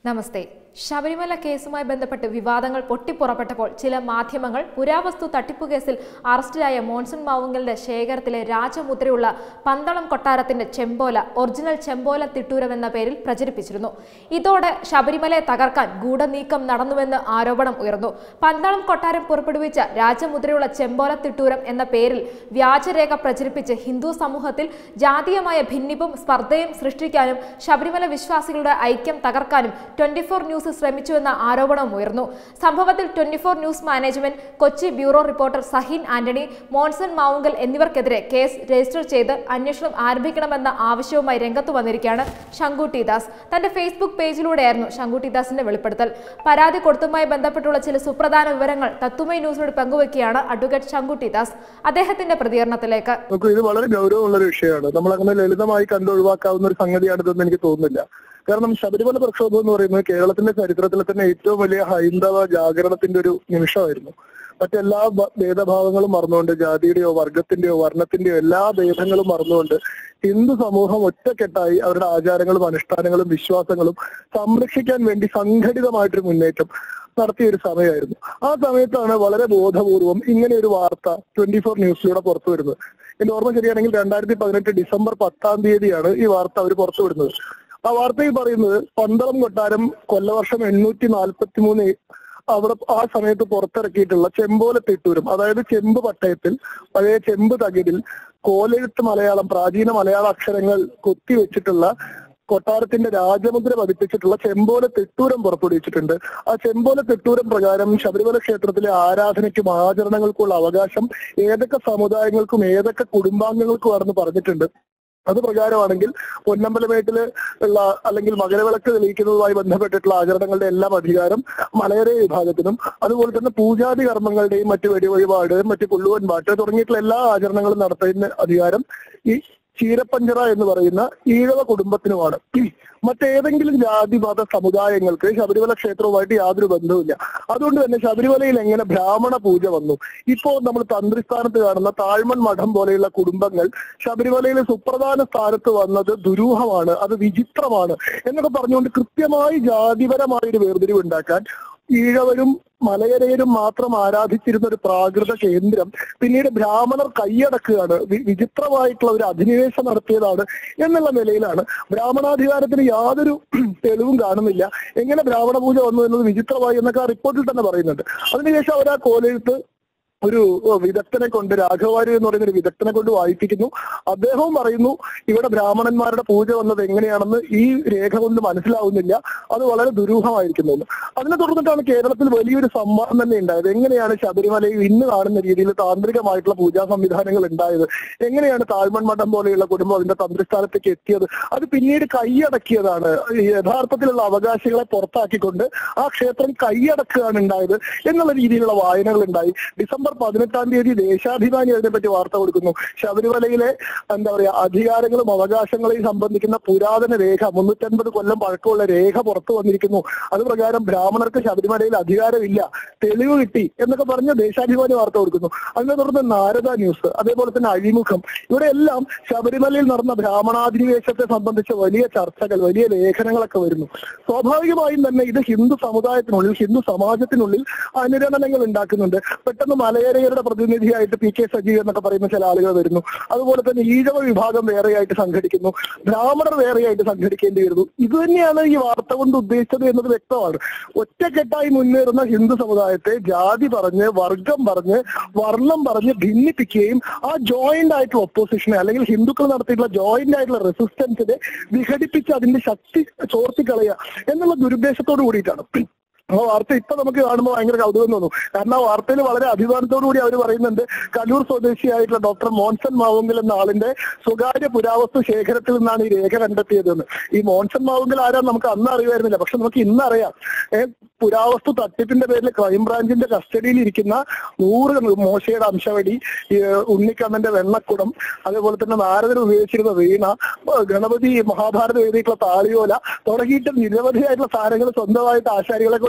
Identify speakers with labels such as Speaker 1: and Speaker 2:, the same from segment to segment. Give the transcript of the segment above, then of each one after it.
Speaker 1: നമസ്തേ ശബരിമല കേസുമായി ബന്ധപ്പെട്ട് വിവാദങ്ങൾ പൊട്ടിപ്പുറപ്പെട്ടപ്പോൾ ചില മാധ്യമങ്ങൾ പുരാവസ്തു തട്ടിപ്പ് കേസിൽ അറസ്റ്റിലായ മോൺസൺ മാവുങ്കലിന്റെ ശേഖരത്തിലെ രാജമുദ്രയുള്ള പന്തളം കൊട്ടാരത്തിന്റെ ചെമ്പോല ഒറിജിനൽ ചെമ്പോല തിട്ടൂരം എന്ന പേരിൽ പ്രചരിപ്പിച്ചിരുന്നു ഇതോടെ ശബരിമലയെ തകർക്കാൻ ഗൂഢനീക്കം നടന്നുവെന്ന് ആരോപണം ഉയർന്നു പന്തളം കൊട്ടാരം പുറപ്പെടുവിച്ച രാജമുദ്രയുള്ള ചെമ്പോല തിട്ടൂരം എന്ന പേരിൽ വ്യാജരേഖ പ്രചരിപ്പിച്ച് ഹിന്ദു സമൂഹത്തിൽ ജാതീയമായ ഭിന്നിപ്പും സ്പർദ്ധയും സൃഷ്ടിക്കാനും ശബരിമല വിശ്വാസികളുടെ ഐക്യം തകർക്കാനും ട്വന്റി ഫോർ ന്യൂസ് ശ്രമിച്ചുവെന്ന ആരോപണം ഉയർന്നു സംഭവത്തിൽ twenty four news management Kochi bureau reporter Saheen Antony Monson Mavunkal എന്നിവർക്കെതിരെ കേസ് രജിസ്റ്റർ ചെയ്ത് അന്വേഷണം ആരംഭിക്കണമെന്ന ആവശ്യവുമായി രംഗത്തു വന്നിരിക്കുകയാണ് ശങ്കുട്ടി ദാസ് തന്റെ ഫേസ്ബുക്ക് പേജിലൂടെയായിരുന്നു ശങ്കുട്ടി ദാസിന്റെ വെളിപ്പെടുത്തൽ പരാതി കൊടുത്തുമായി ബന്ധപ്പെട്ടുള്ള ചില സുപ്രധാന വിവരങ്ങൾ തത്തുമൈ ന്യൂസിനോട് പങ്കുവയ്ക്കുകയാണ് അഡ്വക്കേറ്റ് ശങ്കുട്ടി ദാസ് അദ്ദേഹത്തിന്റെ പ്രതികരണത്തിലേക്ക്
Speaker 2: നോക്കൂ ഇത് വളരെ ഗൗരവമുള്ള ഒരു വിഷയമാണ് നമ്മൾ അങ്ങനെ ലളിതമായി കണ്ടു ഒഴിവാക്കാവുന്ന ഒരു സംഗതിയാണിതെന്ന് എനിക്ക് തോന്നുന്നില്ല കാരണം ശബരിമല പ്രക്ഷോഭം എന്ന് പറയുന്നത് കേരളത്തിന്റെ ചരിത്രത്തിലെ തന്നെ ഏറ്റവും വലിയ ഹൈന്ദവ ജാഗരണത്തിന്റെ ഒരു നിമിഷമായിരുന്നു മറ്റെല്ലാ ഭ- ഭേദഭാവങ്ങളും മറന്നുകൊണ്ട് ജാതിയുടെയോ വർഗത്തിന്റെയോ വർണ്ണത്തിന്റെയോ എല്ലാ ഭേദങ്ങളും മറന്നുകൊണ്ട് ഹിന്ദു സമൂഹം ഒറ്റക്കെട്ടായി അവരുടെ ആചാരങ്ങളും അനുഷ്ഠാനങ്ങളും വിശ്വാസങ്ങളും സംരക്ഷിക്കാൻ വേണ്ടി സംഘടിതമായിട്ടൊരു മുന്നേറ്റം നടത്തിയ ഒരു സമയമായിരുന്നു ആ സമയത്താണ് വളരെ ബോധപൂർവം ഇങ്ങനെ ഒരു വാർത്ത ട്വന്റി ഫോർ ന്യൂസിലൂടെ പുറത്തു വരുന്നത് എന്റെ ഓർമ്മ ശരിയാണെങ്കിൽ രണ്ടായിരത്തി പതിനെട്ട് ഡിസംബർ പത്താം തീയതിയാണ് ഈ വാർത്ത അവർ പുറത്തുവിടുന്നത് ആ വാർത്തയിൽ പറയുന്നത് പന്തളം കൊട്ടാരം കൊല്ലവർഷം എണ്ണൂറ്റി നാൽപ്പത്തി മൂന്ന് അവിടെ ആ സമയത്ത് പുറത്തിറക്കിയിട്ടുള്ള ചെമ്പോല തിട്ടൂരും അതായത് ചെമ്പ് പട്ടയത്തിൽ പഴയ ചെമ്പ് തകിടിൽ കോലെഴുത്ത് മലയാളം പ്രാചീന മലയാള അക്ഷരങ്ങൾ കൊത്തിവെച്ചിട്ടുള്ള കൊട്ടാരത്തിന്റെ രാജമുദ്ര പതിപ്പിച്ചിട്ടുള്ള ചെമ്പോല തിട്ടൂരം പുറപ്പെടുവിച്ചിട്ടുണ്ട് ആ ചെമ്പോല തിട്ടൂരം പ്രകാരം ശബരിമല ക്ഷേത്രത്തിലെ ആരാധനയ്ക്കും ആചരണങ്ങൾക്കുള്ള അവകാശം ഏതൊക്കെ സമുദായങ്ങൾക്കും ഏതൊക്കെ കുടുംബാംഗങ്ങൾക്കുമാണെന്ന് പറഞ്ഞിട്ടുണ്ട് അത് പ്രകാരമാണെങ്കിൽ പൊന്നമ്പലമേട്ടില് ഉള്ള അല്ലെങ്കിൽ മകരവിളക്ക് തെളിയിക്കുന്നതുമായി ബന്ധപ്പെട്ടിട്ടുള്ള ആചരണങ്ങളുടെ എല്ലാം അധികാരം മലയര വിഭാഗത്തിനും അതുപോലെ തന്നെ പൂജാതി കർമ്മങ്ങളുടെയും മറ്റു വെടിവഴിപാട് മറ്റു പുള്ളുവൻ പാട്ട് തുടങ്ങിയിട്ടുള്ള എല്ലാ ആചരണങ്ങളും നടത്തുന്ന അധികാരം ഈ ചീരപ്പഞ്ചറ എന്ന് പറയുന്ന ഈഴവ കുടുംബത്തിനുമാണ് മറ്റേതെങ്കിലും ജാതി മത സമുദായങ്ങൾക്ക് ശബരിമല ക്ഷേത്രവുമായിട്ട് യാതൊരു ബന്ധവുമില്ല അതുകൊണ്ട് തന്നെ ശബരിമലയിൽ എങ്ങനെ ബ്രാഹ്മണ പൂജ വന്നു ഇപ്പോ നമ്മൾ തന്ത്രിസ്ഥാനത്ത് കാണുന്ന താഴ്മൺ മഠം പോലെയുള്ള കുടുംബങ്ങൾ ശബരിമലയിലെ സുപ്രധാന സ്ഥാനത്ത് വന്നത് ദുരൂഹമാണ് അത് വിചിത്രമാണ് എന്നൊക്കെ പറഞ്ഞുകൊണ്ട് കൃത്യമായി ജാതിപരമായ ഒരു വേർതിരിവ് ഉണ്ടാക്കാൻ ഈഴവരും മലയരയരും മാത്രം ആരാധിച്ചിരുന്ന ഒരു പ്രാകൃത കേന്ദ്രം പിന്നീട് ബ്രാഹ്മണർ കൈയടക്കുകയാണ് വി- വിചിത്രമായിട്ടുള്ള ഒരു അധിനിവേശം നടത്തിയതാണ് എന്നുള്ള നിലയിലാണ് ബ്രാഹ്മണാധികാരത്തിന് യാതൊരു തെളിവും കാണുന്നില്ല എങ്ങനെ ബ്രാഹ്മണ പൂജ വന്നു എന്നത് വിചിത്രമായി എന്നൊക്കെ ആ റിപ്പോർട്ടിൽ തന്നെ പറയുന്നുണ്ട് അതിനുശേഷം അവർ ആ കോലെഴുത്ത് ഒരു വിദഗ്ധനെ കൊണ്ട് രാഘവാരി എന്ന് പറയുന്ന ഒരു വിദഗ്ധനെ കൊണ്ട് വായിപ്പിക്കുന്നു അദ്ദേഹവും പറയുന്നു ഇവിടെ ബ്രാഹ്മണന്മാരുടെ പൂജ വന്നത് എങ്ങനെയാണെന്ന് ഈ രേഖ കൊണ്ട് മനസ്സിലാവുന്നില്ല അത് വളരെ ദുരൂഹമായിരിക്കുന്നു എന്ന്. അതിനെ തുടർന്നിട്ടാണ് കേരളത്തിൽ വലിയൊരു സംവാദം തന്നെ ഉണ്ടായത് എങ്ങനെയാണ് ശബരിമലയിൽ ഇന്ന് കാണുന്ന രീതിയിൽ താന്ത്രികമായിട്ടുള്ള പൂജാ സംവിധാനങ്ങൾ ഉണ്ടായത് എങ്ങനെയാണ് താഴ്മൺ മഠം പോലെയുള്ള കുടുംബം അതിന്റെ തന്ത്രിസ്ഥാനത്തേക്ക് എത്തിയത് അത് പിന്നീട് കൈയടക്കിയതാണ് ഈ യഥാർത്ഥത്തിലുള്ള അവകാശികളെ പുറത്താക്കിക്കൊണ്ട് ആ ക്ഷേത്രം കൈയടക്കുകയാണ് ഉണ്ടായത് എന്നുള്ള രീതിയിലുള്ള വായനകൾ ഉണ്ടായി ഡിസംബർ പതിനെട്ടാം തീയതി ദേശാഭിമാനി അതിനെപ്പറ്റി വാർത്ത കൊടുക്കുന്നു ശബരിമലയിലെ എന്താ പറയാ അധികാരങ്ങളും അവകാശങ്ങളെയും സംബന്ധിക്കുന്ന പുരാതന രേഖ മുന്നൂറ്റൻപത് കൊല്ലം പഴക്കമുള്ള രേഖ പുറത്തു വന്നിരിക്കുന്നു അത് പ്രകാരം ബ്രാഹ്മണർക്ക് ശബരിമലയിൽ അധികാരമില്ല തെളിവ് കിട്ടി എന്നൊക്കെ പറഞ്ഞ് ദേശാഭിമാനി വാർത്ത കൊടുക്കുന്നു അതിനെ തുടർന്ന് നാരദ ന്യൂസ് അതേപോലെ തന്നെ അഴിമുഖം ഇവിടെ എല്ലാം ശബരിമലയിൽ നടന്ന ബ്രാഹ്മണാധിനിവേശത്തെ സംബന്ധിച്ച വലിയ ചർച്ചകൾ വലിയ ലേഖനങ്ങളൊക്കെ വരുന്നു സ്വാഭാവികമായും തന്നെ ഇത് ഹിന്ദു സമുദായത്തിനുള്ളിൽ ഹിന്ദു സമാജത്തിനുള്ളിൽ അനുരണനങ്ങൾ ഉണ്ടാക്കുന്നുണ്ട് പെട്ടെന്ന് മലയരയരുടെ പ്രതിനിധിയായിട്ട് പി കെ സജീവ് എന്നൊക്കെ പറയുന്ന ചില ആളുകൾ വരുന്നു അതുപോലെ തന്നെ ഈഴവ വിഭാഗം വേറെയായിട്ട് സംഘടിക്കുന്നു ബ്രാഹ്മണർ വേറെയായിട്ട് സംഘടിക്കേണ്ടി വരുന്നു ഇത് തന്നെയാണ് ഈ വാർത്ത കൊണ്ട് ഉദ്ദേശിച്ചത് എന്നത് വ്യക്തമാണ് ഒറ്റക്കെട്ടായി മുന്നേറുന്ന ഹിന്ദു സമുദായത്തെ ജാതി പറഞ്ഞ് വർഗം പറഞ്ഞ് വർണ്ണം പറഞ്ഞ് ഭിന്നിപ്പിക്കുകയും ആ ജോയിന്റ് ആയിട്ടുള്ള ഒപ്പോസിഷനെ അല്ലെങ്കിൽ ഹിന്ദുക്കൾ നടത്തിയിട്ടുള്ള ജോയിന്റ് ആയിട്ടുള്ള റെസിസ്റ്റൻസിനെ വിഘടിപ്പിച്ച് അതിന്റെ ശക്തി ചോർത്തിക്കളയുക എന്നുള്ള ദുരുദ്ദേശത്തോട് കൂടിയിട്ടാണ് ആ വാർത്ത ഇപ്പൊ നമുക്ക് കാണുമ്പോൾ ഭയങ്കര കൗതുകം തോന്നും കാരണം ആ വാർത്തയിൽ വളരെ അഭിമാനത്തോടു കൂടി അവർ പറയുന്നുണ്ട് കലൂർ സ്വദേശിയായിട്ടുള്ള ഡോക്ടർ മോൻസൺ മാവുങ്കൽ എന്ന ആളിന്റെ സ്വകാര്യ പുരാവസ്തു ശേഖരത്തിൽ നിന്നാണ് ഈ രേഖ കണ്ടെത്തിയതെന്ന് ഈ മോൻസൺ മാവുങ്കൽ ആരാന്ന് നമുക്ക് അന്ന് അറിയുമായിരുന്നില്ല പക്ഷെ നമുക്ക് ഇന്ന് അറിയാം ഏ, പുരാവസ്തു തട്ടിപ്പിന്റെ പേരിൽ ക്രൈംബ്രാഞ്ചിന്റെ കസ്റ്റഡിയിൽ ഇരിക്കുന്ന നൂറ് മോശയുടെ അംശവടി ഈ, ഉണ്ണിക്കണ്ണന്റെ വെണ്ണക്കുടം അതേപോലെ തന്നെ നാരദൻ ഉപയോഗിച്ചിരുന്ന വീണ ഏ, ഗണപതി മഹാഭാരത എഴുതിയിട്ടുള്ള താളിയോല തുടങ്ങിയിട്ട് നിരവധിയായിട്ടുള്ള സാധനങ്ങൾ സ്വന്തമായിട്ട് ആശാരികളെ കൊണ്ട്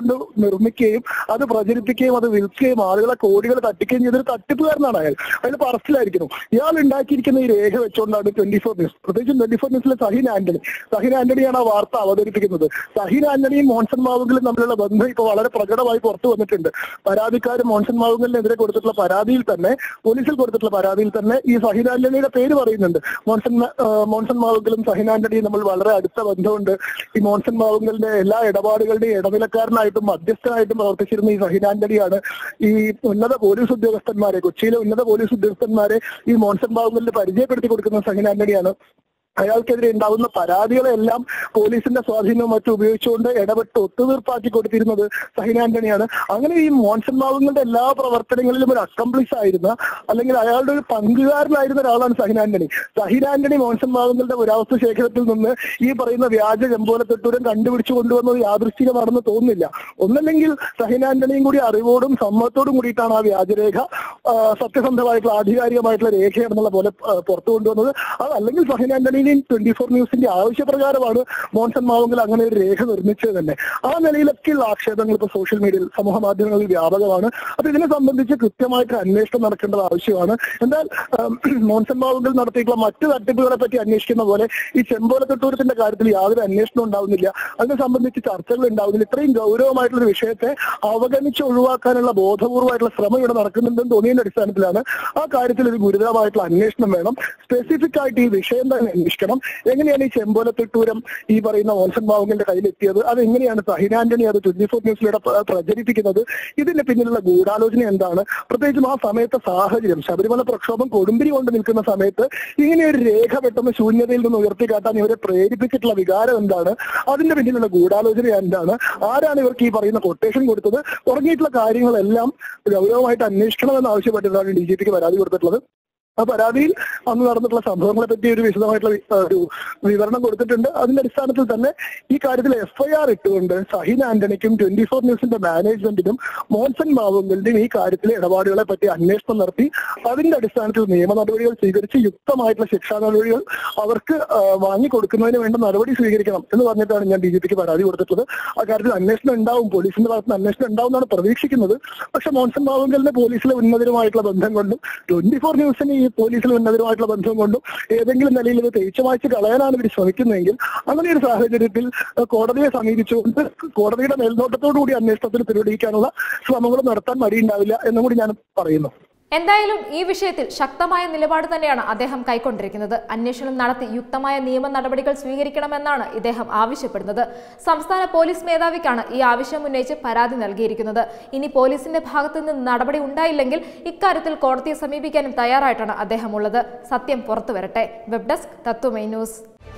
Speaker 2: കൊണ്ട് നിർമ്മിക്കുകയും അത് പ്രചരിപ്പിക്കുകയും അത് വിൽക്കുകയും ആളുകളെ കോടികൾ തട്ടിക്കുകയും ചെയ്തൊരു തട്ടിപ്പുകാരനാണ് അയാൾ അയാൾ അറസ്റ്റിലായിരിക്കുന്നു ഇയാൾ ഉണ്ടാക്കിയിരിക്കുന്ന ഈ രേഖ വെച്ചുകൊണ്ടാണ് ട്വന്റി ഫോർ ന്യൂസ് പ്രത്യേകിച്ചും ട്വന്റി ഫോർ ന്യൂസിലെ സഹിൻ ആന്റണി സഹിൻ ആന്റണിയാണ് ആ വാർത്ത അവതരിപ്പിക്കുന്നത് സഹിൻ ആന്റണിയും മോൺസൺ മാവുങ്കലും തമ്മിലുള്ള ബന്ധം ഇപ്പോൾ വളരെ പ്രകടമായി പുറത്തു വന്നിട്ടുണ്ട് പരാതിക്കാരൻ മോൺസൺ മാവുങ്കലിനെതിരെ കൊടുത്തിട്ടുള്ള പരാതിയിൽ തന്നെ പോലീസിൽ കൊടുത്തിട്ടുള്ള പരാതിയിൽ തന്നെ ഈ സഹിൻ ആന്റണിയുടെ പേര് പറയുന്നുണ്ട് മോൺസൺ മ- ആ, മോൺസൺ മാവുങ്കലും സഹിൻ ആന്റണിയും നമ്മൾ വളരെ അടുത്ത ബന്ധമുണ്ട് ഈ മോൺസൺ മാവുങ്കലിന്റെ എല്ലാ ഇടപാടുകളുടെയും ഇടനിലക്കാരനായിട്ടും മധ്യസ്ഥനായിട്ടും പ്രവർത്തിച്ചിരുന്ന ഈ സഹിൻ ആന്റണിയാണ് ഈ ഉന്നത പോലീസ് ഉദ്യോഗസ്ഥന്മാരെ കൊച്ചിയിലെ ഉന്നത പോലീസ് ഉദ്യോഗസ്ഥന്മാരെ ഈ മോൺസൺ മാവുങ്കലിന് പരിചയപ്പെടുത്തി കൊടുക്കുന്ന സഹിൻ ആന്റണിയാണ് അയാൾക്കെതിരെ ഉണ്ടാവുന്ന പരാതികളെല്ലാം പോലീസിന്റെ സ്വാധീനവും മറ്റും ഉപയോഗിച്ചുകൊണ്ട് ഇടപെട്ട് ഒത്തുതീർപ്പാക്കി കൊടുത്തിരുന്നത് സഹിൻ ആന്റണിയാണ് അങ്ങനെ ഈ മോൺസൺ മാവുങ്ങളുടെ എല്ലാ പ്രവർത്തനങ്ങളിലും ഒരു അക്കംപ്ലിസ് ആയിരുന്ന അല്ലെങ്കിൽ അയാളുടെ ഒരു പങ്കുകാരനായിരുന്ന ഒരാളാണ് സഹിൻ ആന്റണി സഹിൻ ആന്റണി മോൺസൺ മാവുങ്ങളുടെ പുരാവസ്തു ശേഖരത്തിൽ നിന്ന് ഈ പറയുന്ന വ്യാജ ചെമ്പോലത്തെട്ടൂരം കണ്ടുപിടിച്ചു കൊണ്ടുവന്നത് യാദൃശ്ചികമാണെന്ന് തോന്നുന്നില്ല ഒന്നല്ലെങ്കിൽ സഹിൻ ആന്റണിയും കൂടി അറിവോടും സമ്മതത്തോടും കൂടിയിട്ടാണ് ആ വ്യാജരേഖ ആ, സത്യസന്ധമായിട്ടുള്ള ആധികാരികമായിട്ടുള്ള രേഖയാണെന്നുള്ള പോലെ ആ, പുറത്തു കൊണ്ടുവന്നത് അതല്ലെങ്കിൽ സഹിൻ ആന്റണിയുടെയും ട്വന്റി ഫോർ ന്യൂസിന്റെ ആവശ്യപ്രകാരമാണ് മോൺസൺ മാവുങ്കൽ അങ്ങനെ ഒരു രേഖ നിർമ്മിച്ചത് തന്നെ ആ നിലയിലൊക്കെയുള്ള ആക്ഷേപങ്ങൾ ഇപ്പോൾ സോഷ്യൽ മീഡിയയിൽ സമൂഹ മാധ്യമങ്ങളിൽ വ്യാപകമാണ് അപ്പൊ ഇതിനെ സംബന്ധിച്ച് കൃത്യമായിട്ട് അന്വേഷണം നടക്കേണ്ടത് ആവശ്യമാണ് എന്നാൽ ആം, മോൺസൺ മാവുങ്കൽ നടത്തിയിട്ടുള്ള മറ്റു തട്ടിപ്പുകളെ പറ്റി അന്വേഷിക്കുന്ന പോലെ ഈ ചെമ്പോലത്തൊട്ടൂരത്തിന്റെ കാര്യത്തിൽ യാതൊരു അന്വേഷണം ഉണ്ടാവുന്നില്ല അതിനെ സംബന്ധിച്ച് ചർച്ചകൾ ഉണ്ടാവുന്നില്ല ഇത്രയും ഗൗരവമായിട്ടുള്ള ഒരു വിഷയത്തെ അവഗണിച്ച് ഒഴിവാക്കാനുള്ള ബോധപൂർവമായിട്ടുള്ള ശ്രമം ഇവിടെ നടക്കുന്നുണ്ടെന്ന് തോന്നിയതിന്റെ അടിസ്ഥാനത്തിലാണ് ആ കാര്യത്തിൽ ഒരു ഗുരുതരമായിട്ടുള്ള അന്വേഷണം വേണം സ്പെസിഫിക് ആയിട്ട് ഈ വിഷയം തന്നെ അന്വേഷിക്കണം എങ്ങനെയാണ് ഈ ചെമ്പോലത്തൊട്ടൂരം ഈ പറയുന്ന ഓൺസൺ മാവുങ്കലിന്റെ കയ്യിലെത്തിയത് അത് എങ്ങനെയാണ് സഹിൻ ആന്റണി അത് ട്വന്റി ഫോർ ന്യൂസിലൂടെ പ്ര- പ്രചരിപ്പിക്കുന്നത് ഇതിന്റെ പിന്നിലുള്ള ഗൂഢാലോചന എന്താണ് പ്രത്യേകിച്ചും ആ സമയത്തെ സാഹചര്യം ശബരിമല പ്രക്ഷോഭം കൊടുമ്പിരി കൊണ്ട് നിൽക്കുന്ന സമയത്ത് ഇങ്ങനെ ഒരു രേഖ പെട്ടെന്ന് ശൂന്യതയിൽ നിന്ന് ഉയർത്തിക്കാട്ടാൻ ഇവരെ പ്രേരിപ്പിച്ചിട്ടുള്ള വികാരം എന്താണ് അതിന്റെ പിന്നിലുള്ള ഗൂഢാലോചന എന്താണ് ആരാണ് ഇവർക്ക് ഈ പറയുന്ന കൊട്ടേഷൻ കൊടുത്തത് തുടങ്ങിയിട്ടുള്ള കാര്യങ്ങളെല്ലാം ഗൗരവമായിട്ട് അന്വേഷിക്കണമെന്ന് ആവശ്യപ്പെട്ടിട്ടാണ് ഡി ജി പിക്ക് പരാതി കൊടുത്തിട്ടുള്ളത് ആ പരാതിയിൽ അന്ന് നടന്നിട്ടുള്ള സംഭവങ്ങളെ പറ്റി ഒരു വിശദമായിട്ടുള്ള വി- ആ, ഒരു വിവരണം കൊടുത്തിട്ടുണ്ട് അതിന്റെ അടിസ്ഥാനത്തിൽ തന്നെ ഈ കാര്യത്തിൽ എഫ്ഐആർ ഇട്ടുകൊണ്ട് സഹിൻ ആന്റണിക്കും ട്വന്റി ഫോർ ന്യൂസിന്റെ മാനേജ്മെന്റിനും മോൻസൺ മാവുങ്കലിന്റെയും ഈ കാര്യത്തിലെ ഇടപാടുകളെ പറ്റി അന്വേഷണം നടത്തി അതിന്റെ അടിസ്ഥാനത്തിൽ നിയമ നടപടികൾ സ്വീകരിച്ച് യുക്തമായിട്ടുള്ള ശിക്ഷാ നടപടികൾ അവർക്ക് ആ, വാങ്ങിക്കൊടുക്കുന്നതിന് വേണ്ട നടപടി സ്വീകരിക്കണം എന്ന് പറഞ്ഞിട്ടാണ് ഞാൻ ഡി ജി പിക്ക് പരാതി കൊടുത്തിട്ടുള്ളത് ആ കാര്യത്തിൽ അന്വേഷണം ഉണ്ടാവും പോലീസിന്റെ ഭാഗത്ത് നിന്ന് അന്വേഷണം ഉണ്ടാവും എന്നാണ് പ്രതീക്ഷിക്കുന്നത് പക്ഷെ മോൻസൺ മാവുങ്കലിന്റെ പോലീസിലെ ഉന്നതരുമായിട്ടുള്ള ബന്ധം കൊണ്ടും ട്വന്റി ഫോർ ന്യൂസിന് ഈ പോലീസിലെ ഉന്നതരുമായിട്ടുള്ള ബന്ധം കൊണ്ടും ഏതെങ്കിലും നിലയിൽ ഇത് തേച്ചു മായ്ച്ച് കളയാനാണ് ഇവർ ശ്രമിക്കുന്നതെങ്കിൽ അങ്ങനെ ഒരു സാഹചര്യത്തിൽ അഹ് കോടതിയെ സമീപിച്ചുകൊണ്ട് കോടതിയുടെ മേൽനോട്ടത്തോടു കൂടി അന്വേഷണത്തിന് തിരുവടിക്കാനുള്ള ശ്രമങ്ങൾ നടത്താൻ മടിയുണ്ടാവില്ല എന്നും കൂടി ഞാൻ പറയുന്നു
Speaker 1: എന്തായാലും ഈ വിഷയത്തിൽ ശക്തമായ നിലപാട് തന്നെയാണ് അദ്ദേഹം കൈക്കൊണ്ടിരിക്കുന്നത് അന്വേഷണം നടത്തി യുക്തമായ നിയമ നടപടികൾ സ്വീകരിക്കണമെന്നാണ് ഇദ്ദേഹം ആവശ്യപ്പെടുന്നത് സംസ്ഥാന പോലീസ് മേധാവിക്കാണ് ഈ ആവശ്യം ഉന്നയിച്ച് പരാതി നൽകിയിരിക്കുന്നത് ഇനി പോലീസിന്റെ ഭാഗത്തു നിന്ന് നടപടി ഉണ്ടായില്ലെങ്കിൽ ഇക്കാര്യത്തിൽ കോടതിയെ സമീപിക്കാനും തയ്യാറായിട്ടാണ് അദ്ദേഹം ഉള്ളത് സത്യം പുറത്തുവരട്ടെ വെബ് ഡെസ്ക് തത്വമൈ ന്യൂസ്